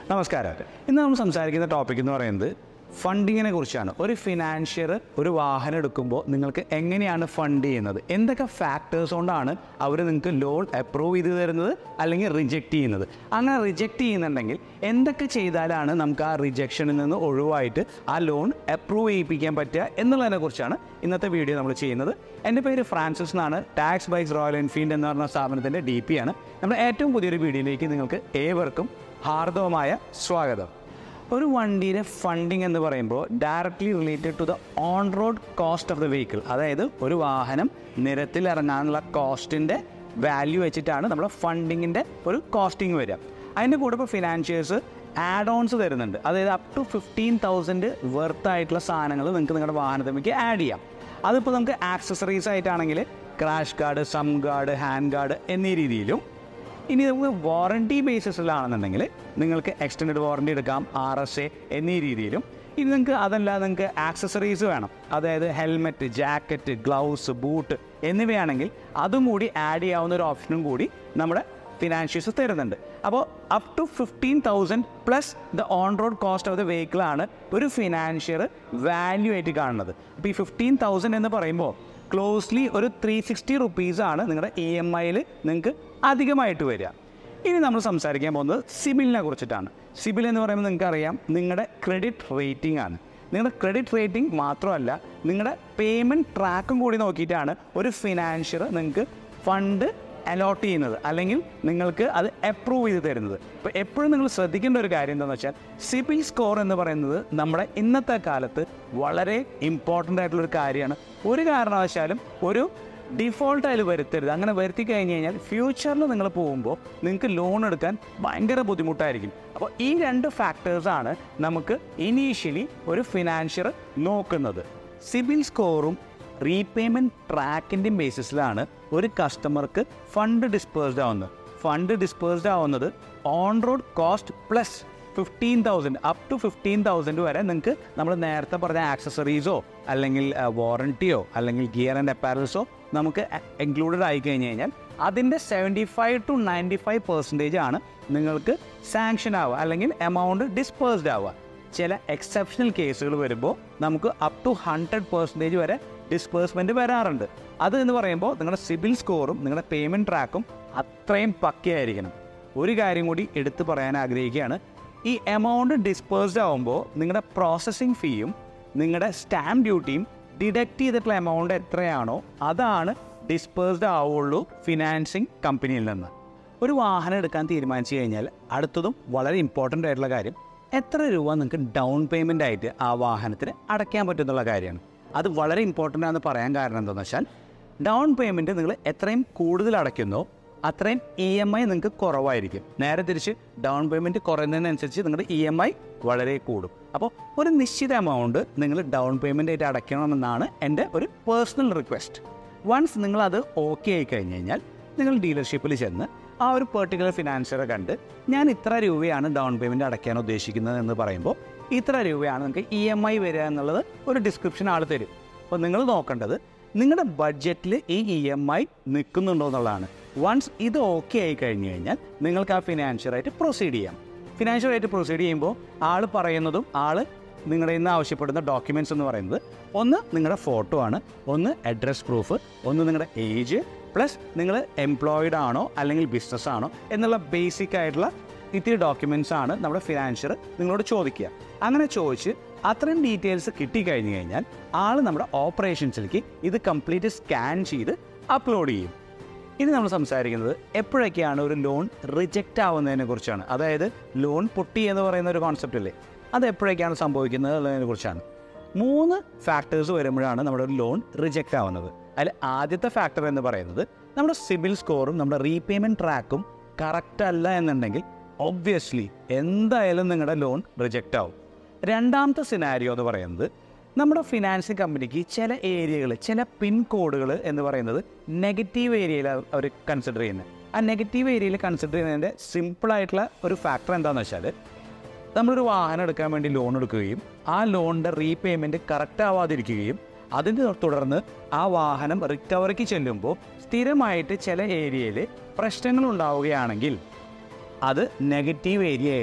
നമസ്കാരം ഇന്ന് നമ്മൾ സംസാരിക്കുന്ന ടോപ്പിക് എന്ന് പറയുന്നത് ഫണ്ടിങ്ങിനെ കുറിച്ചാണ് ഒരു ഫിനാൻഷ്യർ ഒരു വാഹനം എടുക്കുമ്പോൾ നിങ്ങൾക്ക് എങ്ങനെയാണ് ഫണ്ട് ചെയ്യുന്നത് എന്തൊക്കെ ഫാക്ടേഴ്സ് കൊണ്ടാണ് അവർ നിങ്ങൾക്ക് ലോൺ അപ്രൂവ് ചെയ്ത് തരുന്നത് അല്ലെങ്കിൽ റിജക്റ്റ് ചെയ്യുന്നത് അങ്ങനെ റിജക്റ്റ് ചെയ്യുന്നുണ്ടെങ്കിൽ എന്തൊക്കെ ചെയ്താലാണ് നമുക്ക് ആ റിജക്ഷനിൽ നിന്ന് ഒഴിവായിട്ട് ആ ലോൺ അപ്രൂവ് ചെയ്യിപ്പിക്കാൻ പറ്റുക എന്നുള്ളതിനെ കുറിച്ചാണ് ഇന്നത്തെ വീഡിയോ നമ്മൾ ചെയ്യുന്നത് എൻ്റെ പേര് ഫ്രാൻസിസ് എന്നാണ് ടാക്സ് ബൈക്സ് റോയൽ എൻഫീൽഡ് എന്ന് പറഞ്ഞ സ്ഥാപനത്തിൻ്റെ ഡി പി ആണ് നമ്മുടെ ഏറ്റവും പുതിയൊരു വീഡിയോയിലേക്ക് നിങ്ങൾക്ക് ഏവർക്കും ഹാർദവമായ സ്വാഗതം ഒരു വണ്ടിയുടെ ഫണ്ടിങ് എന്ന് പറയുമ്പോൾ directly related to the on road cost of the vehicle അതായത് ഒരു വാഹനം നിരത്തിൽ ഇറങ്ങാനുള്ള കോസ്റ്റിൻ്റെ വാല്യൂ വെച്ചിട്ടാണ് നമ്മുടെ ഫണ്ടിങ്ങിൻ്റെ ഒരു കോസ്റ്റിംഗ് വരിക അതിൻ്റെ കൂടെ ഇപ്പോൾ ഫിനാൻഷ്യേഴ്സ് ആഡ് ഓൺസ് തരുന്നുണ്ട് അതായത് up to fifteen thousand worth ആയിട്ടുള്ള സാധനങ്ങൾ നിങ്ങൾക്ക് നിങ്ങളുടെ വാഹനത്തിലേക്ക് ആഡ് ചെയ്യാം അതിപ്പോൾ നമുക്ക് ആക്സസറീസ് ആയിട്ടാണെങ്കിൽ crash guard sump guard hand guard എന്നീ രീതിയിലും ഇനി നമുക്ക് വാറണ്ടി ബേസിസിലാണെന്നുണ്ടെങ്കിൽ നിങ്ങൾക്ക് എക്സ്റ്റൻഡ് വാറണ്ടി എടുക്കാം ആർ എസ് എ എന്നീ രീതിയിലും ഇനി നിങ്ങൾക്ക് അതല്ല നിങ്ങൾക്ക് ആക്സസറീസ് വേണം അതായത് ഹെൽമെറ്റ് ജാക്കറ്റ് ഗ്ലൗസ് ബൂട്ട് എന്നിവയാണെങ്കിൽ അതും കൂടി ആഡ് ചെയ്യാവുന്ന ഒരു ഓപ്ഷനും കൂടി നമ്മുടെ ഫിനാൻഷ്യൽസ് തരുന്നുണ്ട് അപ്പോൾ up to fifteen thousand plus the on road cost of the വെഹിക്കിളാണ് ഒരു ഫിനാൻഷ്യർ വാല്യൂ ആയിട്ട് കാണുന്നത് അപ്പോൾ ഈ ഫിഫ്റ്റീൻ തൗസൻഡ് എന്ന് പറയുമ്പോൾ ക്ലോസ്ലി ഒരു ത്രീ സിക്സ്റ്റി റുപ്പീസാണ് നിങ്ങളുടെ ഇ എം ഐയിൽ നിങ്ങൾക്ക് അധികമായിട്ട് വരിക ഇനി നമ്മൾ സംസാരിക്കാൻ പോകുന്നത് സിബിലിനെ കുറിച്ചിട്ടാണ് സിബിൽ എന്ന് പറയുമ്പോൾ നിങ്ങൾക്കറിയാം നിങ്ങളുടെ ക്രെഡിറ്റ് റേറ്റിംഗ് ആണ് നിങ്ങളുടെ ക്രെഡിറ്റ് റേറ്റിംഗ് മാത്രമല്ല നിങ്ങളുടെ പേയ്മെൻറ്റ് ട്രാക്കും കൂടി നോക്കിയിട്ടാണ് ഒരു ഫിനാൻഷ്യർ നിങ്ങൾക്ക് ഫണ്ട് അലോട്ട് ചെയ്യുന്നത് അല്ലെങ്കിൽ നിങ്ങൾക്ക് അത് അപ്രൂവ് ചെയ്ത് തരുന്നത് ഇപ്പോൾ എപ്പോഴും നിങ്ങൾ ശ്രദ്ധിക്കേണ്ട ഒരു കാര്യം എന്താണെന്ന് വെച്ചാൽ സിബിൽ സ്കോർ എന്ന് പറയുന്നത് നമ്മുടെ ഇന്നത്തെ കാലത്ത് വളരെ ഇമ്പോർട്ടൻ്റ് ആയിട്ടുള്ളൊരു കാര്യമാണ് ഒരു കാരണവശാലും ഒരു ഡിഫോൾട്ട് അതിൽ വരുത്തരുത് അങ്ങനെ വരുത്തി കഴിഞ്ഞ് കഴിഞ്ഞാൽ ഫ്യൂച്ചറിൽ നിങ്ങൾ പോകുമ്പോൾ നിങ്ങൾക്ക് ലോൺ എടുക്കാൻ ഭയങ്കര ബുദ്ധിമുട്ടായിരിക്കും അപ്പോൾ ഈ രണ്ട് ഫാക്ടേഴ്സാണ് നമുക്ക് ഇനീഷ്യലി ഒരു ഫിനാൻഷ്യർ നോക്കുന്നത് സിബിൽ സ്കോറും റീപേയ്മെൻറ്റ് ട്രാക്കിൻ്റെയും ബേസിസിലാണ് ഒരു കസ്റ്റമർക്ക് ഫണ്ട് ഡിസ്പേഴ്സ്ഡ് ആവുന്നത് ഫണ്ട് ഡിസ്പേഴ്സ്ഡ് ആവുന്നത് on road cost plus fifteen thousand up to fifteen thousand വരെ നിങ്ങൾക്ക് നമ്മൾ നേരത്തെ പറഞ്ഞ ആക്സസറീസോ അല്ലെങ്കിൽ വാറണ്ടിയോ അല്ലെങ്കിൽ ഗിയർ ആൻഡ് അപ്പാരൽസോ നമുക്ക് ഇൻക്ലൂഡഡ് ആയി കഴിഞ്ഞ് കഴിഞ്ഞാൽ അതിൻ്റെ seventy five to ninety five percentage ആണ് നിങ്ങൾക്ക് സാങ്ഷൻ ആവുക അല്ലെങ്കിൽ എമൗണ്ട് ഡിസ്പേഴ്സ്ഡ് ആവുക ചില എക്സെപ്ഷണൽ കേസുകൾ വരുമ്പോൾ നമുക്ക് അപ് ടു ഹൺഡ്രഡ് പെർസെൻറ്റേജ് വരെ ഡിസ്പേഴ്സ്മെൻറ്റ് വരാറുണ്ട് അത് എന്ന് പറയുമ്പോൾ നിങ്ങളുടെ സിബിൽ സ്കോറും നിങ്ങളുടെ പേയ്മെൻറ്റ് ട്രാക്കും അത്രയും പക്കയായിരിക്കണം ഒരു കാര്യം കൂടി എടുത്തു പറയാൻ ആഗ്രഹിക്കുകയാണ് ഈ എമൗണ്ട് ഡിസ്പേഴ്സ്ഡ് ആകുമ്പോൾ നിങ്ങളുടെ പ്രോസസ്സിംഗ് ഫീയും നിങ്ങളുടെ സ്റ്റാമ്പ് ഡ്യൂട്ടിയും ഡിഡക്റ്റ് ചെയ്തിട്ടുള്ള എമൗണ്ട് എത്രയാണോ അതാണ് ഡിസ്പേഴ്സ്ഡ് ആവുള്ളൂ ഫിനാൻസിങ് കമ്പനിയിൽ നിന്ന് ഒരു വാഹനം എടുക്കാൻ തീരുമാനിച്ചു കഴിഞ്ഞാൽ അടുത്തതും വളരെ ഇമ്പോർട്ടൻ്റ് ആയിട്ടുള്ള കാര്യം എത്ര രൂപ നിങ്ങൾക്ക് ഡൗൺ പേയ്മെൻ്റ് ആയിട്ട് ആ വാഹനത്തിന് അടയ്ക്കാൻ പറ്റുന്നുള്ള കാര്യമാണ് അത് വളരെ ഇമ്പോർട്ടൻ്റ് ആണെന്ന് പറയാൻ കാരണം എന്താണെന്ന് വെച്ചാൽ ഡൗൺ പേയ്മെൻറ്റ് നിങ്ങൾ എത്രയും കൂടുതൽ അടയ്ക്കുന്നോ അത്രയും ഇ എം ഐ നിങ്ങൾക്ക് കുറവായിരിക്കും നേരെ തിരിച്ച് ഡൗൺ പേയ്മെൻറ്റ് കുറയുന്നതിനനുസരിച്ച് നിങ്ങളുടെ ഇ എം ഐ വളരെ കൂടും അപ്പോൾ ഒരു നിശ്ചിത എമൗണ്ട് നിങ്ങൾ ഡൗൺ പേയ്മെൻ്റ് ആയിട്ട് അടയ്ക്കണമെന്നാണ് എൻ്റെ ഒരു പേഴ്സണൽ റിക്വസ്റ്റ് വൺസ് നിങ്ങളത് ഓക്കെ ആയി കഴിഞ്ഞ് കഴിഞ്ഞാൽ നിങ്ങൾ ഡീലർഷിപ്പിൽ ചെന്ന് ആ ഒരു പെർട്ടിക്കുലർ ഫിനാൻഷ്യറെ കണ്ട് ഞാൻ ഇത്ര രൂപയാണ് ഡൗൺ പേയ്മെൻറ്റ് അടയ്ക്കാൻ ഉദ്ദേശിക്കുന്നത് എന്ന് പറയുമ്പോൾ ഇത്ര രൂപയാണ് നിങ്ങൾക്ക് ഇ എം ഐ വരിക എന്നുള്ളത് ഒരു ഡിസ്ക്രിപ്ഷൻ ആൾ തരും അപ്പോൾ നിങ്ങൾ നോക്കേണ്ടത് നിങ്ങളുടെ ബഡ്ജറ്റിൽ ഈ ഇ എം ഐ നിൽക്കുന്നുണ്ടോ എന്നുള്ളതാണ് വൺസ് ഇത് ഓക്കെ ആയി കഴിഞ്ഞ് കഴിഞ്ഞാൽ നിങ്ങൾക്ക് ആ ഫിനാൻഷ്യറായിട്ട് പ്രൊസീഡ് ചെയ്യാം ഫിനാൻഷ്യറായിട്ട് പ്രൊസീഡ് ചെയ്യുമ്പോൾ ആൾ പറയുന്നതും ആൾ നിങ്ങളുടെ ഇന്ന് ആവശ്യപ്പെടുന്ന ഡോക്യുമെൻറ്റ്സ് എന്ന് പറയുന്നത് ഒന്ന് നിങ്ങളുടെ ഫോട്ടോ ആണ് ഒന്ന് അഡ്രസ് പ്രൂഫ് ഒന്ന് നിങ്ങളുടെ ഏജ് പ്ലസ് നിങ്ങൾ എംപ്ലോയിഡ് ആണോ അല്ലെങ്കിൽ ബിസിനസ് ആണോ എന്നുള്ള ബേസിക് ആയിട്ടുള്ള ഇത്തിരി ഡോക്യുമെൻറ്റ്സ് ആണ് നമ്മുടെ ഫിനാൻഷ്യർ നിങ്ങളോട് ചോദിക്കുക അങ്ങനെ ചോദിച്ച് അത്രയും ഡീറ്റെയിൽസ് കിട്ടിക്കഴിഞ്ഞ് കഴിഞ്ഞാൽ ആൾ നമ്മുടെ ഓപ്പറേഷൻസിലേക്ക് ഇത് കംപ്ലീറ്റ് സ്കാൻ ചെയ്ത് അപ്ലോഡ് ചെയ്യും ഇനി നമ്മൾ സംസാരിക്കുന്നത് എപ്പോഴൊക്കെയാണ് ഒരു ലോൺ റിജക്റ്റ് ആവുന്നതിനെ കുറിച്ചാണ് അതായത് ലോൺ പൊട്ടി എന്ന് പറയുന്ന ഒരു കോൺസെപ്റ്റ് അല്ലേ അത് എപ്പോഴൊക്കെയാണ് സംഭവിക്കുന്നത് എന്നുള്ളതിനെ കുറിച്ചാണ് മൂന്ന് ഫാക്ടേഴ്സ് വരുമ്പോഴാണ് നമ്മുടെ ഒരു ലോൺ റിജക്റ്റ് ആവുന്നത് അതിൽ ആദ്യത്തെ ഫാക്ടർ എന്ന് പറയുന്നത് നമ്മുടെ സിബിൽ സ്കോറും നമ്മുടെ റീപേയ്മെൻറ്റ് ട്രാക്കും കറക്റ്റ് അല്ല എന്നുണ്ടെങ്കിൽ ഒബ്വിയസ്ലി എന്തായാലും നിങ്ങളുടെ ലോൺ റിജക്റ്റ് ആവും രണ്ടാമത്തെ സിനാരിയോ എന്ന് പറയുന്നത് നമ്മുടെ ഫിനാൻസിങ് കമ്പനിക്ക് ചില ഏരിയകൾ ചില പിൻ കോഡുകൾ എന്ന് പറയുന്നത് നെഗറ്റീവ് ഏരിയയിൽ അവർ കൺസിഡർ ചെയ്യുന്നത് ആ നെഗറ്റീവ് ഏരിയയിൽ കൺസിഡർ ചെയ്യുന്നതിൻ്റെ സിമ്പിളായിട്ടുള്ള ഒരു ഫാക്ടർ എന്താണെന്ന് വെച്ചാൽ നമ്മളൊരു വാഹനം എടുക്കാൻ വേണ്ടി ലോൺ എടുക്കുകയും ആ ലോണിൻ്റെ റീപേയ്മെൻറ്റ് കറക്റ്റ് ആവാതിരിക്കുകയും അതിനെ തുടർന്ന് ആ വാഹനം റിക്കവറിക്ക് ചെല്ലുമ്പോൾ സ്ഥിരമായിട്ട് ചില ഏരിയയിൽ പ്രശ്നങ്ങൾ ഉണ്ടാവുകയാണെങ്കിൽ അത് നെഗറ്റീവ് ഏരിയ ആയിട്ട്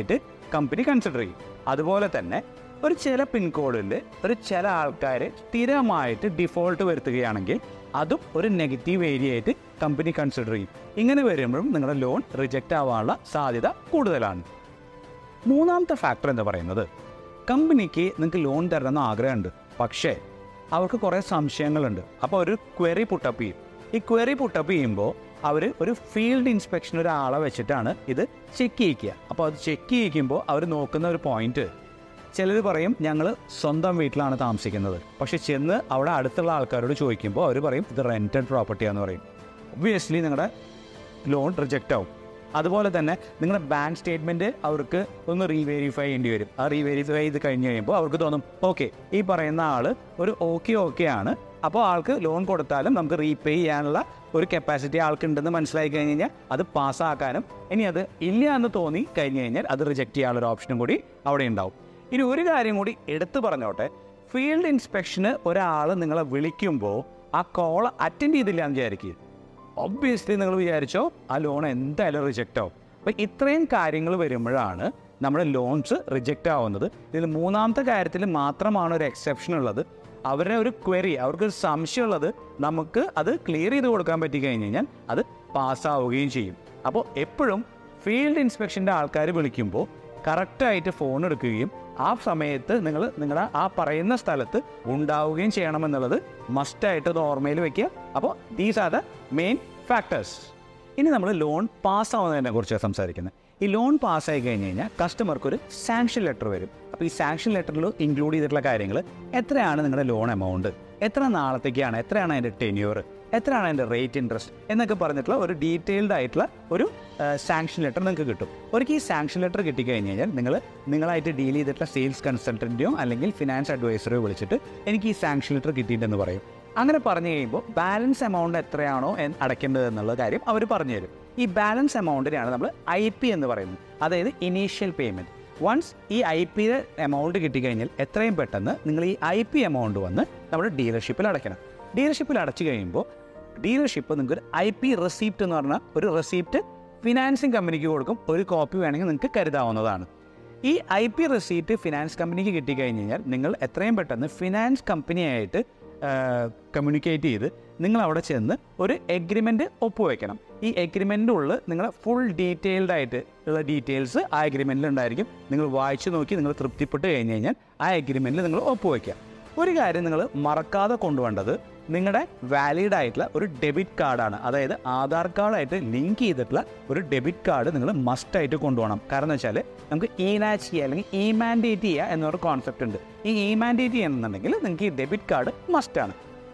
കമ്പനി കൺസിഡർ ചെയ്യും അതുപോലെ തന്നെ ഒരു ചില പിൻകോഡിൽ ഒരു ചില ആൾക്കാർ സ്ഥിരമായിട്ട് ഡിഫോൾട്ട് വരുത്തുകയാണെങ്കിൽ അതും ഒരു നെഗറ്റീവ് ഏരിയ ആയിട്ട് കമ്പനി കൺസിഡർ ചെയ്യും ഇങ്ങനെ വരുമ്പോഴും നിങ്ങളുടെ ലോൺ റിജക്റ്റ് ആവാനുള്ള സാധ്യത കൂടുതലാണ് മൂന്നാമത്തെ ഫാക്ടർ എന്ന് പറയുന്നത് കമ്പനിക്ക് നിങ്ങൾക്ക് ലോൺ തരണമെന്ന് ആഗ്രഹമുണ്ട് പക്ഷേ അവർക്ക് കുറേ സംശയങ്ങളുണ്ട് അപ്പോൾ ഒരു ക്വറി പുട്ടപ്പ് ചെയ്യും ഈ ക്വറി പുട്ടപ്പ് ചെയ്യുമ്പോൾ അവർ ഒരു ഫീൽഡ് ഇൻസ്പെക്ഷൻ ഒരാളെ വെച്ചിട്ടാണ് ഇത് ചെക്ക് ചെയ്യിക്കുക അപ്പോൾ അത് ചെക്ക് ചെയ്യിക്കുമ്പോൾ അവർ നോക്കുന്ന ഒരു പോയിന്റ് ചിലർ പറയും ഞങ്ങൾ സ്വന്തം വീട്ടിലാണ് താമസിക്കുന്നത് പക്ഷെ ചെന്ന് അവിടെ അടുത്തുള്ള ആൾക്കാരോട് ചോദിക്കുമ്പോൾ അവർ പറയും ഇത് റെൻറ്റഡ് പ്രോപ്പർട്ടിയാന്ന് പറയും ഒബ്വിയസ്ലി നിങ്ങളുടെ ലോൺ റിജക്റ്റ് ആവും അതുപോലെ തന്നെ നിങ്ങളുടെ ബാങ്ക് സ്റ്റേറ്റ്മെൻറ്റ് അവർക്ക് ഒന്ന് റീവെരിഫൈ ചെയ്യേണ്ടി വരും ആ റീവെരിഫൈ ചെയ്ത് കഴിഞ്ഞ് കഴിയുമ്പോൾ അവർക്ക് തോന്നും ഓക്കെ ഈ പറയുന്ന ആൾ ഒരു ഓക്കെ ഓക്കെ ആണ് അപ്പോൾ ആൾക്ക് ലോൺ കൊടുത്താലും നമുക്ക് റീപേ ചെയ്യാനുള്ള ഒരു കപ്പാസിറ്റി ആൾക്കുണ്ടെന്ന് മനസ്സിലായി കഴിഞ്ഞ് കഴിഞ്ഞാൽ അത് പാസ്സാക്കാനും ഇനി അത് ഇല്ല എന്ന് തോന്നി കഴിഞ്ഞ് കഴിഞ്ഞാൽ അത് റിജക്റ്റ് ചെയ്യാനുള്ള ഒരു ഓപ്ഷനും കൂടി അവിടെ ഉണ്ടാവും ഇനി ഒരു കാര്യം കൂടി എടുത്തു പറഞ്ഞോട്ടെ ഫീൽഡ് ഇൻസ്പെക്ഷന് ഒരാൾ നിങ്ങളെ വിളിക്കുമ്പോൾ ആ കോൾ അറ്റൻഡ് ചെയ്തില്ല എന്ന് വിചാരിക്കുക ഒബ്വിയസ്ലി നിങ്ങൾ വിചാരിച്ചോ ആ ലോൺ എന്തായാലും റിജക്റ്റ് ആവും അപ്പോൾ ഇത്രയും കാര്യങ്ങൾ വരുമ്പോഴാണ് നമ്മുടെ ലോൺസ് റിജക്റ്റ് ആവുന്നത് ഇതിൽ മൂന്നാമത്തെ കാര്യത്തിൽ മാത്രമാണ് ഒരു എക്സെപ്ഷൻ ഉള്ളത് അവരുടെ ഒരു ക്വറി അവർക്കൊരു സംശയമുള്ളത് നമുക്ക് അത് ക്ലിയർ ചെയ്ത് കൊടുക്കാൻ പറ്റി കഴിഞ്ഞ് കഴിഞ്ഞാൽ അത് പാസ്സാവുകയും ചെയ്യും അപ്പോൾ എപ്പോഴും ഫീൽഡ് ഇൻസ്പെക്ഷൻ്റെ ആൾക്കാർ വിളിക്കുമ്പോൾ കറക്റ്റായിട്ട് ഫോൺ എടുക്കുകയും ആ സമയത്ത് നിങ്ങൾ നിങ്ങളുടെ ആ പറയുന്ന സ്ഥലത്ത് ഉണ്ടാവുകയും ചെയ്യണമെന്നുള്ളത് മസ്റ്റായിട്ട് അത് ഓർമ്മയിൽ വെക്കുക അപ്പോൾ these are the main factors ഇനി നമ്മൾ ലോൺ പാസ്സാവുന്നതിനെ കുറിച്ചാണ് സംസാരിക്കുന്നത് ഈ ലോൺ പാസ്സായി കഴിഞ്ഞ് കഴിഞ്ഞാൽ കസ്റ്റമർക്ക് ഒരു സാങ്ഷൻ ലെറ്റർ വരും അപ്പോൾ ഈ സാങ്ഷൻ ലെറ്ററിൽ ഇൻക്ലൂഡ് ചെയ്തിട്ടുള്ള കാര്യങ്ങൾ എത്രയാണ് നിങ്ങളുടെ ലോൺ എമൗണ്ട് എത്ര നാളത്തേക്കാണ് എത്രയാണ് അതിൻ്റെ ടെന്യൂർ എത്രയാണ് അതിൻ്റെ റേറ്റ് ഇൻട്രസ്റ്റ് എന്നൊക്കെ പറഞ്ഞിട്ടുള്ള ഒരു ഡീറ്റെയിൽഡ് ആയിട്ടുള്ള ഒരു സാങ്ഷൻ ലെറ്റർ നിങ്ങൾക്ക് കിട്ടും ഒരിക്കൽ ഈ സാങ്ഷൻ ലെറ്റർ കിട്ടിക്കഴിഞ്ഞ് കഴിഞ്ഞാൽ നിങ്ങൾ നിങ്ങളായിട്ട് ഡീൽ ചെയ്തിട്ടുള്ള സെയിൽസ് കൺസൾട്ടൻറ്റെയോ അല്ലെങ്കിൽ ഫിനാൻസ് അഡ്വൈസറെയോ വിളിച്ചിട്ട് എനിക്ക് ഈ സാങ്ഷൻ ലെറ്റർ കിട്ടിയിട്ടുണ്ടെന്ന് പറയും അങ്ങനെ പറഞ്ഞു കഴിയുമ്പോൾ ബാലൻസ് എമൗണ്ട് എത്രയാണോ എന്ന് അടയ്ക്കേണ്ടത് എന്നുള്ള കാര്യം അവർ പറഞ്ഞു തരും ഈ ബാലൻസ് എമൗണ്ടിനെയാണ് നമ്മൾ ഐ പി എന്ന് പറയുന്നത് അതായത് ഇനീഷ്യൽ പേയ്മെൻറ്റ് വൺസ് ഈ ഐ പിയുടെ എമൗണ്ട് കിട്ടിക്കഴിഞ്ഞാൽ എത്രയും പെട്ടെന്ന് നിങ്ങൾ ഈ ഐ പി എമൗണ്ട് വന്ന് നമ്മുടെ ഡീലർഷിപ്പിൽ അടയ്ക്കണം ഡീലർഷിപ്പിൽ അടച്ചു കഴിയുമ്പോൾ ഡീലർഷിപ്പ് നിങ്ങൾക്ക് ഒരു ഐ പി റെസീപ്റ്റ് എന്ന് പറഞ്ഞാൽ ഒരു റെസീപ്റ്റ് ഫിനാൻസിങ് കമ്പനിക്ക് കൊടുക്കും ഒരു കോപ്പി വേണമെങ്കിൽ നിങ്ങൾക്ക് കരുതാവുന്നതാണ് ഈ ഐ പി റെസീറ്റ് ഫിനാൻസ് കമ്പനിക്ക് കിട്ടിക്കഴിഞ്ഞ് കഴിഞ്ഞാൽ നിങ്ങൾ എത്രയും പെട്ടെന്ന് ഫിനാൻസ് കമ്പനിയായിട്ട് കമ്മ്യൂണിക്കേറ്റ് ചെയ്ത് നിങ്ങൾ അവിടെ ചെന്ന് ഒരു എഗ്രിമെൻ്റ് ഒപ്പുവെക്കണം ഈ എഗ്രിമെൻ്റ് ഉള്ളിൽ നിങ്ങൾ ഫുൾ ഡീറ്റെയിൽഡ് ആയിട്ട് ഉള്ള ഡീറ്റെയിൽസ് ആ എഗ്രിമെൻറ്റിൽ ഉണ്ടായിരിക്കും നിങ്ങൾ വായിച്ചു നോക്കി നിങ്ങൾ തൃപ്തിപ്പെട്ട് കഴിഞ്ഞ് കഴിഞ്ഞാൽ ആ എഗ്രിമെൻറ്റിൽ നിങ്ങൾ ഒപ്പുവെക്കുക ഒരു കാര്യം നിങ്ങൾ മറക്കാതെ കൊണ്ടുവേണ്ടത് നിങ്ങളുടെ വാലിഡ് ആയിട്ടുള്ള ഒരു ഡെബിറ്റ് കാർഡാണ് അതായത് ആധാർ കാർഡായിട്ട് ലിങ്ക് ചെയ്തിട്ടുള്ള ഒരു ഡെബിറ്റ് കാർഡ് നിങ്ങൾ മസ്റ്റായിട്ട് കൊണ്ടുപോകണം കാരണം എന്ന് വെച്ചാൽ നമുക്ക് ഇ നാച്ച് ചെയ്യുക അല്ലെങ്കിൽ ഇ മാൻഡേറ്റ് ചെയ്യുക എന്നൊരു കോൺസെപ്റ്റ് ഉണ്ട് ഈ ഇ മാൻഡേറ്റ് ചെയ്യണമെന്നുണ്ടെങ്കിൽ നിങ്ങൾക്ക് ഈ ഡെബിറ്റ് കാർഡ് മസ്റ്റാണ്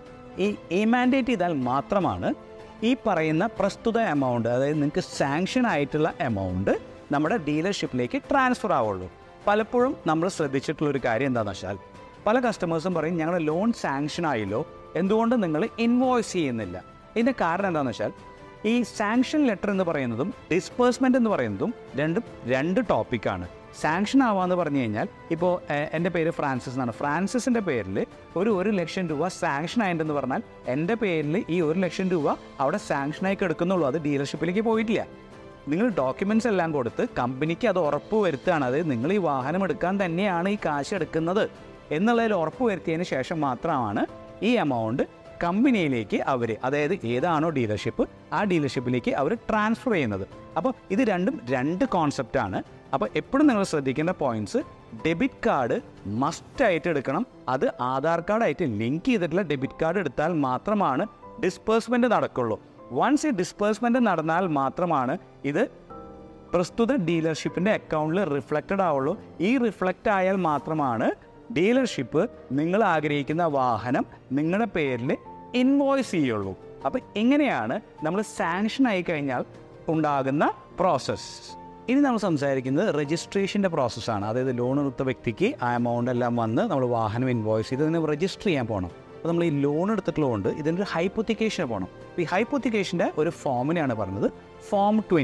ഈ ഇ മാൻഡേറ്റ് ചെയ്താൽ മാത്രമാണ് ഈ പറയുന്ന പ്രസ്തുത എമൗണ്ട് അതായത് നിങ്ങൾക്ക് സാങ്ഷൻ ആയിട്ടുള്ള എമൗണ്ട് നമ്മുടെ ഡീലർഷിപ്പിലേക്ക് ട്രാൻസ്ഫർ ആവുള്ളൂ പലപ്പോഴും നമ്മൾ ശ്രദ്ധിച്ചിട്ടുള്ള ഒരു കാര്യം എന്താണെന്ന് വെച്ചാൽ പല കസ്റ്റമേഴ്സും പറയും ഞങ്ങളുടെ ലോൺ സാങ്ഷൻ ആയല്ലോ എന്തുകൊണ്ട് നിങ്ങൾ ഇൻവോയ്സ് ചെയ്യുന്നില്ല ഇതിൻ്റെ കാരണം എന്താണെന്ന് വെച്ചാൽ ഈ സാങ്ഷൻ ലെറ്റർ എന്ന് പറയുന്നതും ഡിസ്പേഴ്സ്മെൻ്റ് എന്ന് പറയുന്നതും രണ്ടും രണ്ട് ടോപ്പിക്കാണ് സാങ്ഷൻ ആവാന്ന് പറഞ്ഞു കഴിഞ്ഞാൽ ഇപ്പോൾ എൻ്റെ പേര് ഫ്രാൻസിസ് എന്നാണ് ഫ്രാൻസിസിൻ്റെ പേരിൽ ഒരു ഒരു ലക്ഷം രൂപ സാങ്ഷൻ ആയിട്ടുണ്ടെന്ന് പറഞ്ഞാൽ എൻ്റെ പേരിൽ ഈ ഒരു ലക്ഷം രൂപ അവിടെ സാങ്ഷനായി കിടക്കുന്നുള്ളൂ അത് ഡീലർഷിപ്പിലേക്ക് പോയിട്ടില്ല നിങ്ങൾ ഡോക്യുമെൻറ്റ്സ് എല്ലാം കൊടുത്ത് കമ്പനിക്ക് അത് ഉറപ്പ് വരുത്തുകയാണ് അതായത് നിങ്ങൾ ഈ വാഹനം എടുക്കാൻ തന്നെയാണ് ഈ കാശ് എടുക്കുന്നത് എന്നുള്ളതിൽ ഉറപ്പ് വരുത്തിയതിന് ശേഷം മാത്രമാണ് ഈ എമൗണ്ട് കമ്പനിയിലേക്ക് അവർ അതായത് ഏതാണോ ഡീലർഷിപ്പ് ആ ഡീലർഷിപ്പിലേക്ക് അവർ ട്രാൻസ്ഫർ ചെയ്യുന്നത് അപ്പോൾ ഇത് രണ്ടും രണ്ട് കോൺസെപ്റ്റാണ് അപ്പോൾ എപ്പോഴും നിങ്ങൾ ശ്രദ്ധിക്കേണ്ട പോയിന്റ്സ് ഡെബിറ്റ് കാർഡ് മസ്റ്റായിട്ട് എടുക്കണം അത് ആധാർ കാർഡായിട്ട് ലിങ്ക് ചെയ്തിട്ടുള്ള ഡെബിറ്റ് കാർഡ് എടുത്താൽ മാത്രമാണ് ഡിസ്പേഴ്സ്മെൻറ്റ് നടക്കുള്ളൂ വൺസ് ഈ ഡിസ്പേഴ്സ്മെൻറ്റ് നടന്നാൽ മാത്രമാണ് ഇത് പ്രസ്തുത ഡീലർഷിപ്പിൻ്റെ അക്കൗണ്ടിൽ റിഫ്ലക്റ്റഡ് ആവുള്ളൂ ഈ റിഫ്ലക്റ്റ് ആയാൽ മാത്രമാണ് ഡീലർഷിപ്പ് നിങ്ങൾ ആഗ്രഹിക്കുന്ന വാഹനം നിങ്ങളുടെ പേരിൽ ഇൻവോയ്സ് ചെയ്യുള്ളൂ അപ്പോൾ ഇങ്ങനെയാണ് നമ്മൾ സാങ്ഷൻ ആയി കഴിഞ്ഞാൽ ഉണ്ടാകുന്ന പ്രോസസ്സ് ഇനി നമ്മൾ സംസാരിക്കുന്നത് രജിസ്ട്രേഷൻ്റെ പ്രോസസ്സാണ് അതായത് ലോൺ എടുത്ത വ്യക്തിക്ക് ആ എമൗണ്ട് എല്ലാം വന്ന് നമ്മൾ വാഹനം ഇൻവോയ്സ് ചെയ്ത് ഇതിനെ രജിസ്റ്റർ ചെയ്യാൻ പോകണം അപ്പോൾ നമ്മൾ ഈ ലോൺ എടുത്തിട്ടുള്ളതുകൊണ്ട് ഇതിൻ്റെ ഒരു ഹൈപ്പൊത്തിക്കേഷന് പോകണം അപ്പോൾ ഈ ഹൈപ്പൊത്തിക്കേഷൻ്റെ ഒരു ഫോമിനെയാണ് പറഞ്ഞത് ഫോം ട്വൻറ്റി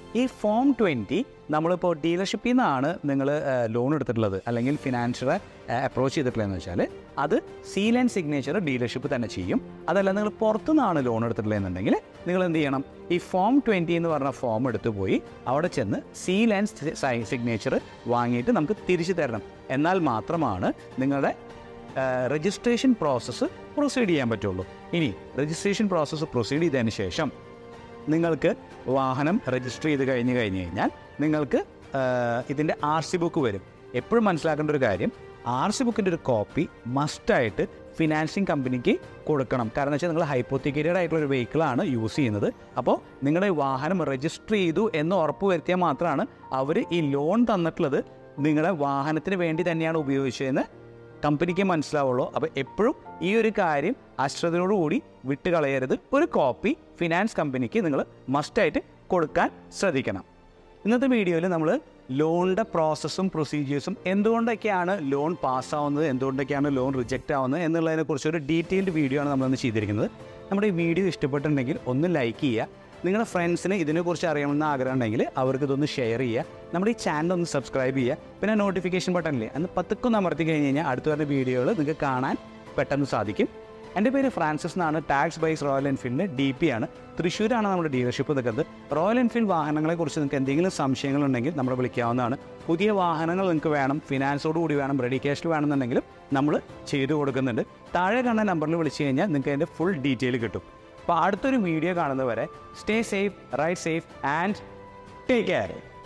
ഈ ഫോം ട്വൻറ്റി നമ്മളിപ്പോൾ ഡീലർഷിപ്പിൽ നിന്നാണ് നിങ്ങൾ ലോൺ എടുത്തിട്ടുള്ളത് അല്ലെങ്കിൽ ഫിനാൻഷ്യറെ അപ്രോച്ച് ചെയ്തിട്ടുള്ളതെന്ന് വെച്ചാൽ അത് സീൽ ആൻഡ് സിഗ്നേച്ചർ ഡീലർഷിപ്പ് തന്നെ ചെയ്യും അതല്ല നിങ്ങൾ പുറത്തുനിന്നാണ് ലോൺ എടുത്തിട്ടുള്ളതെന്നുണ്ടെങ്കിൽ നിങ്ങൾ എന്ത് ചെയ്യണം ഈ ഫോം ട്വൻറ്റി എന്ന് പറഞ്ഞ ഫോം എടുത്തു പോയി അവിടെ ചെന്ന് സീൽ ആൻഡ് സിഗ്നേച്ചർ വാങ്ങിയിട്ട് നമുക്ക് തിരിച്ചു തരണം എന്നാൽ മാത്രമാണ് നിങ്ങളുടെ രജിസ്ട്രേഷൻ പ്രോസസ്സ് പ്രൊസീഡ് ചെയ്യാൻ പറ്റുള്ളൂ ഇനി രജിസ്ട്രേഷൻ പ്രോസസ്സ് പ്രൊസീഡ് ചെയ്തതിന് ശേഷം നിങ്ങൾക്ക് വാഹനം രജിസ്റ്റർ ചെയ്ത് കഴിഞ്ഞ് കഴിഞ്ഞ് കഴിഞ്ഞാൽ നിങ്ങൾക്ക് ഇതിൻ്റെ ആർ സി ബുക്ക് വരും എപ്പോഴും മനസ്സിലാക്കേണ്ട ഒരു കാര്യം ആർ സി ബുക്കിൻ്റെ ഒരു കോപ്പി മസ്റ്റായിട്ട് ഫിനാൻസിങ് കമ്പനിക്ക് കൊടുക്കണം കാരണം വെച്ചാൽ നിങ്ങൾ ഹൈപ്പോത്തിക്കേറ്റഡ് ആയിട്ടുള്ള ഒരു വെഹിക്കിളാണ് യൂസ് ചെയ്യുന്നത് അപ്പോൾ നിങ്ങളുടെ വാഹനം രജിസ്റ്റർ ചെയ്തു എന്ന് ഉറപ്പ് വരുത്തിയാൽ മാത്രമാണ് അവർ ഈ ലോൺ തന്നിട്ടുള്ളത് നിങ്ങളുടെ വാഹനത്തിന് വേണ്ടി തന്നെയാണ് ഉപയോഗിച്ചതെന്ന് കമ്പനിക്ക് മനസ്സിലാവുള്ളൂ അപ്പോൾ എപ്പോഴും ഈ ഒരു കാര്യം അശ്രദ്ധയോടുകൂടി വിട്ട് കളയരുത് ഒരു കോപ്പി ഫിനാൻസ് കമ്പനിക്ക് നിങ്ങൾ മസ്റ്റായിട്ട് കൊടുക്കാൻ ശ്രദ്ധിക്കണം ഇന്നത്തെ വീഡിയോയിൽ നമ്മൾ ലോണിൻ്റെ പ്രോസസ്സും പ്രൊസീജിയേഴ്സും എന്തുകൊണ്ടൊക്കെയാണ് ലോൺ പാസ്സാവുന്നത് എന്തുകൊണ്ടൊക്കെയാണ് ലോൺ റിജക്റ്റ് ആവുന്നത് എന്നുള്ളതിനെക്കുറിച്ച് ഒരു ഡീറ്റെയിൽഡ് വീഡിയോ ആണ് നമ്മളന്ന് ചെയ്തിരിക്കുന്നത് നമ്മുടെ ഈ വീഡിയോ ഇഷ്ടപ്പെട്ടിട്ടുണ്ടെങ്കിൽ ഒന്ന് ലൈക്ക് ചെയ്യുക നിങ്ങളുടെ ഫ്രണ്ട്സിന് ഇതിനെക്കുറിച്ച് അറിയണമെന്ന് ആഗ്രഹം ഉണ്ടെങ്കിൽ അവർക്ക് ഇതൊന്ന് ഷെയർ ചെയ്യുക നമ്മുടെ ഈ ചാനൽ ഒന്ന് സബ്സ്ക്രൈബ് ചെയ്യുക പിന്നെ നോട്ടിഫിക്കേഷൻ ബട്ടണില്ലേ അന്ന് പതുക്കൊന്ന് അമർത്തി കഴിഞ്ഞ് കഴിഞ്ഞാൽ അടുത്ത് വരുന്ന വീഡിയോകൾ നിങ്ങൾക്ക് കാണാൻ പെട്ടെന്ന് സാധിക്കും എൻ്റെ പേര് ഫ്രാൻസിസ് എന്നാണ് ടാക്സ് ബൈസ് റോയൽ എൻഫീൽഡിൻ്റെ ഡി പി ആണ് തൃശ്ശൂരാണ് നമ്മുടെ ഡീലർഷിപ്പ് നിൽക്കുന്നത് റോയൽ എൻഫീൽഡ് വാഹനങ്ങളെക്കുറിച്ച് നിങ്ങൾക്ക് എന്തെങ്കിലും സംശയങ്ങളുണ്ടെങ്കിൽ നമ്മൾ വിളിക്കാവുന്നതാണ് പുതിയ വാഹനങ്ങൾ നിങ്ങൾക്ക് വേണം ഫിനാൻസോട് കൂടി വേണം റെഡി ക്യാഷിൽ വേണമെന്നുണ്ടെങ്കിലും നമ്മൾ ചെയ്തു കൊടുക്കുന്നുണ്ട് താഴെ കാണുന്ന നമ്പറിൽ വിളിച്ചു കഴിഞ്ഞാൽ നിങ്ങൾക്ക് അതിൻ്റെ ഫുൾ ഡീറ്റെയിൽ കിട്ടും അപ്പോൾ അടുത്തൊരു വീഡിയോ കാണുന്നവരെ stay safe right safe and take care